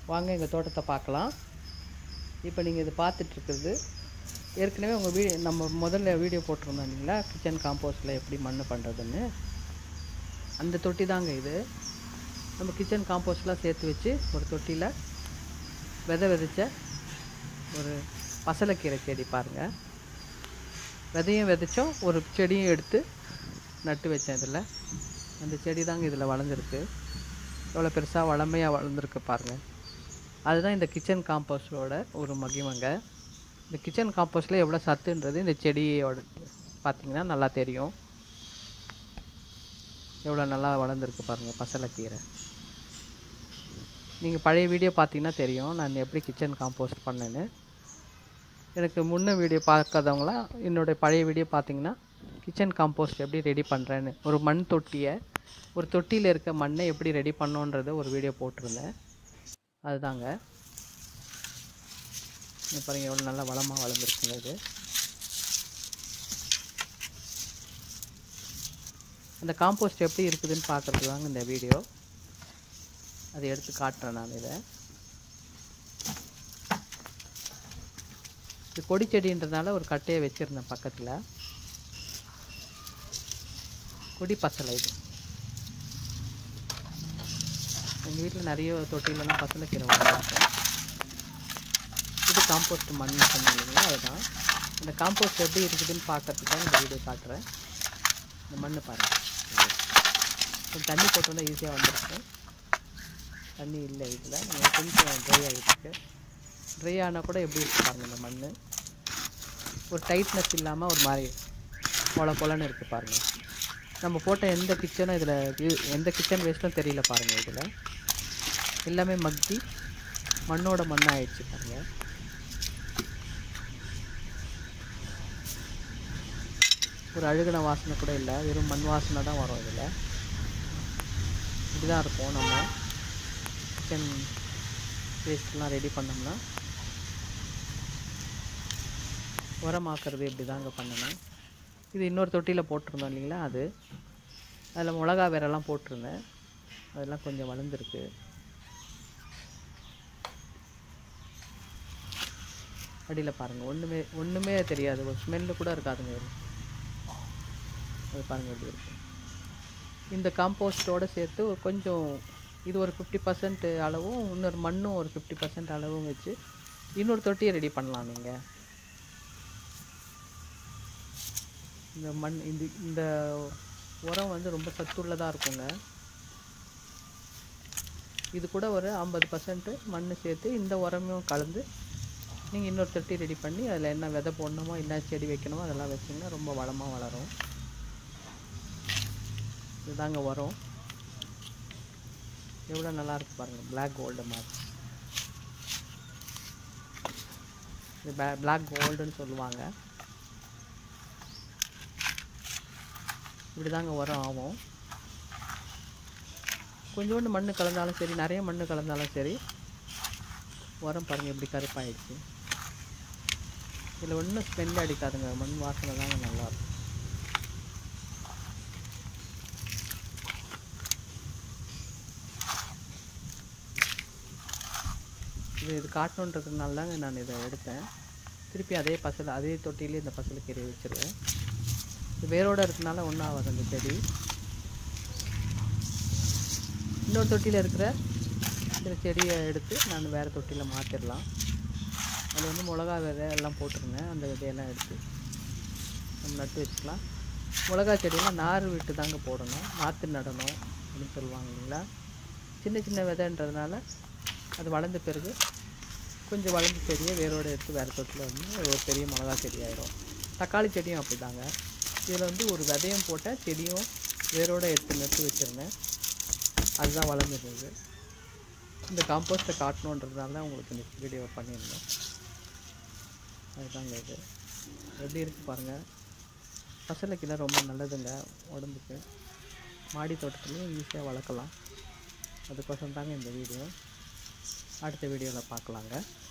வாங்க எங்கள் தோட்டத்தை பார்க்கலாம் இப்போ நீங்கள் இது பார்த்துட்ருக்குறது ஏற்கனவே உங்கள் வீடியோ நம்ம முதல்ல வீடியோ போட்டிருந்தோம் இல்லைங்களா கிச்சன் காம்போஸ்ட்டில் எப்படி மண் பண்ணுறதுன்னு அந்த தொட்டி தாங்க இது நம்ம கிச்சன் காம்போஸ்ட்லாம் சேர்த்து வச்சு ஒரு தொட்டியில் விதை விதைச்ச ஒரு பசலைக்கீரை செடி பாருங்கள் விதையும் விதைச்சோம் ஒரு செடியும் எடுத்து நட்டு வச்சேன் இதில் அந்த செடி தாங்க இதில் வளர்ந்துருக்கு எவ்வளோ பெருசாக வளமையாக வளர்ந்துருக்கு பாருங்கள் அதுதான் இந்த கிச்சன் காம்போஸ்டோட ஒரு மகிமைங்க இந்த கிச்சன் காம்போஸ்டில் எவ்வளோ சத்துன்றது இந்த செடியோட பார்த்தீங்கன்னா நல்லா தெரியும் எவ்வளோ நல்லா வளர்ந்துருக்கு பாருங்கள் பசலைக்கீரை நீங்கள் பழைய வீடியோ பார்த்தீங்கன்னா தெரியும் நான் எப்படி கிச்சன் காம்போஸ்ட் பண்ணேன்னு எனக்கு முன்ன வீடியோ பார்க்காதவங்களாம் என்னுடைய பழைய வீடியோ பார்த்தீங்கன்னா கிச்சன் காம்போஸ்ட் எப்படி ரெடி பண்ணுறேன்னு ஒரு மண் தொட்டியை ஒரு தொட்டியில் இருக்க மண்ணை எப்படி ரெடி பண்ணோன்றத ஒரு வீடியோ போட்டிருந்தேன் அதுதாங்க இங்க பாருங்க எவ்வளோ நல்லா வளமாக வளர்ந்துருக்குங்க இது அந்த காம்போஸ்ட் எப்படி இருக்குதுன்னு பார்க்குறது தாங்க இந்த வீடியோ அதை எடுத்து காட்டுறேன் நான் இதை இது கொடி செடின்றதுனால ஒரு கட்டையை வச்சுருந்தேன் பக்கத்தில் கொடி பசலை இது எங்கள் வீட்டில் நிறைய தொட்டிலலாம் பசலைக்கீரை வளர்ந்துருக்கேன் இது காம்போஸ்ட் மண் சொன்னேன் இல்லைங்களா அதுதான் இந்த காம்போஸ்ட் எப்படி இருக்குதுன்னு பார்க்கறதுக்காக இந்த வீடியோ காட்டுறேன் இந்த மண் பாருங்கள் கொஞ்சம் தண்ணி போட்டோன்னா ஈஸியாக வந்துருக்கு தண்ணி இல்லை இதில் கொஞ்சம் ட்ரை ஆகிட்டு ட்ரை ஆனால் கூட எப்படி இருக்கு பாருங்கள் இந்த மண் ஒரு டைட்னஸ் இல்லாமல் ஒரு மாதிரி பொல பொலன்னு இருக்குது பாருங்கள் நம்ம போட்ட எந்த கிச்சனும் இதில் எந்த கிச்சன் வேஸ்ட்டும் தெரியல பாருங்கள் இதில் எல்லாமே மக்கி மண்ணோட மண்ணாயிடுச்சு பாருங்கள் ஒரு அழுகின வாசனை கூட இல்லை வெறும் மண் வாசனை தான் வரும் இதில் இப்படி தான் இருக்கும் நம்ம கிச்சன் வேஸ்ட்லாம் ரெடி பண்ணோம்னா உரமாக்குறது இப்படி தாங்க பண்ணணும் இது இன்னொரு தொட்டியில் போட்டிருந்தோம் இல்லைங்களா அது அதில் மிளகா வேரெல்லாம் போட்டிருந்தேன் அதெல்லாம் கொஞ்சம் வளர்ந்துருக்கு அடியில் பாருங்கள் ஒன்றுமே ஒன்றுமே தெரியாது ஒரு ஸ்மெல்லு கூட இருக்காதுங்க இது அது பாருங்கள் எப்படி இருக்கு இந்த காம்போஸ்டோடு சேர்த்து ஒரு கொஞ்சம் இது ஒரு ஃபிஃப்டி பர்சன்ட் அளவும் இன்னொரு மண்ணும் ஒரு ஃபிஃப்டி பர்சன்ட் அளவும் வச்சு இன்னொரு தொட்டியை ரெடி பண்ணலாம் நீங்கள் இந்த மண் இந்த இந்த உரம் வந்து ரொம்ப சத்துள்ளதாக இருக்குங்க இது கூட ஒரு ஐம்பது பர்சன்ட்டு மண் சேர்த்து இந்த உரமும் கலந்து நீங்கள் இன்னொரு தொட்டி ரெடி பண்ணி அதில் என்ன விதை போடணுமோ என்ன செடி வைக்கணுமோ அதெல்லாம் வச்சிங்கன்னா ரொம்ப வளமாக வளரும் இதுதாங்க உரம் எவ்வளோ நல்லா இருக்கு பாருங்கள் பிளாக் கோல்டு மாதிரி இது பிளாக் கோல்டுன்னு சொல்லுவாங்க இப்படி தாங்க உரம் ஆகும் கொஞ்சோண்டு மண் கலந்தாலும் சரி நிறைய மண் கலந்தாலும் சரி உரம் பாருங்கள் எப்படி கருப்பாயிடுச்சு இதில் ஒன்றும் ஸ்மெல் அடிக்காதுங்க மண் வாசனை தாங்க நல்லாயிருக்கும் இது இது காட்டணுன்றதுனால தாங்க நான் இதை எடுத்தேன் திருப்பி அதே பசல் அதே தொட்டிலே இந்த பசலை கீரை வச்சுருவேன் இது வேரோடு இருக்கனால ஒன்றும் ஆகாது அந்த செடி இன்னொரு தொட்டியில் இருக்கிற இந்த செடியை எடுத்து நான் வேறு தொட்டியில் மாற்றிடலாம் அதில் வந்து மிளகா விதை எல்லாம் போட்டிருந்தேன் அந்த விதையெல்லாம் எடுத்து நம்ம நட்டு வச்சுக்கலாம் மிளகா செடியெல்லாம் நார் விட்டு தாங்க போடணும் நாற்று நடணும் அப்படின்னு சொல்லுவாங்க இல்லைங்களா சின்ன சின்ன விதைன்றதுனால அது வளர்ந்த பிறகு கொஞ்சம் வளர்ந்த செடியை வேரோடு எடுத்து வேறு தொட்டில் வந்து ஒரு பெரிய மிளகா செடி ஆயிரும் தக்காளி செடியும் அப்படி தாங்க இதில் வந்து ஒரு விதையும் போட்டேன் செடியும் வேரோடு எடுத்து நட்டு வச்சுருந்தேன் அதுதான் வளர்ந்துருந்தது இந்த காம்போஸ்ட்டை காட்டணுன்றதுனால தான் உங்களுக்கு இந்த வீடியோ பண்ணியிருந்தோம் அதுதாங்க இது எப்படி இருக்குது பாருங்கள் பசலைக்கெல்லாம் ரொம்ப நல்லதுங்க உடம்புக்கு மாடி தோட்டத்துலேயும் ஈஸியாக வளர்க்கலாம் அதுக்கோசரம் தாங்க இந்த வீடியோ அடுத்த வீடியோவில் பார்க்கலாங்க